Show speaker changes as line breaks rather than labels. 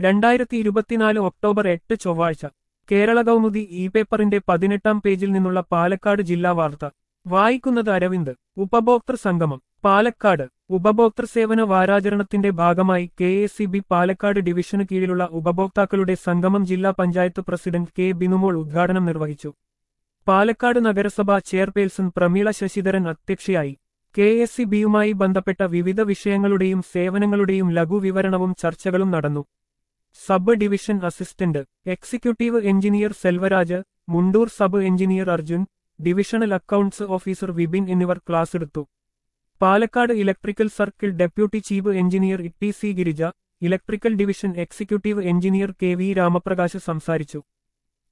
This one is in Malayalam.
രണ്ടായിരത്തി ഇരുപത്തിനാല് ഒക്ടോബർ എട്ട് ചൊവ്വാഴ്ച കേരള കൗമുദി ഇ പേപ്പറിന്റെ പതിനെട്ടാം പേജിൽ നിന്നുള്ള പാലക്കാട് ജില്ലാ വാർത്ത വായിക്കുന്നത് അരവിന്ദ് ഉപഭോക്തൃ സംഗമം പാലക്കാട് ഉപഭോക്തൃ സേവന വാരാചരണത്തിന്റെ ഭാഗമായി K S C B Palakkad ഡിവിഷന് കീഴിലുള്ള ഉപഭോക്താക്കളുടെ സംഗമം ജില്ലാ പഞ്ചായത്ത് പ്രസിഡന്റ് കെ ബിനുമോൾ ഉദ്ഘാടനം നിർവഹിച്ചു പാലക്കാട് നഗരസഭ ചെയർപേഴ്സൺ പ്രമീള ശശിധരൻ അധ്യക്ഷയായി കെ എസ് സി ബിയുമായി ബന്ധപ്പെട്ട വിവിധ വിഷയങ്ങളുടെയും സേവനങ്ങളുടെയും ലഘുവിവരണവും ചർച്ചകളും നടന്നു sub division assistant executive engineer Selvaraj Mundur sub engineer Arjun divisional accounts officer Vipin എന്നിവർ ക്ലാസ് എടുത്തു Palakkad electrical circle deputy chief engineer E T C Girija electrical division executive engineer K V Ramaprakash സംസാരിച്ചു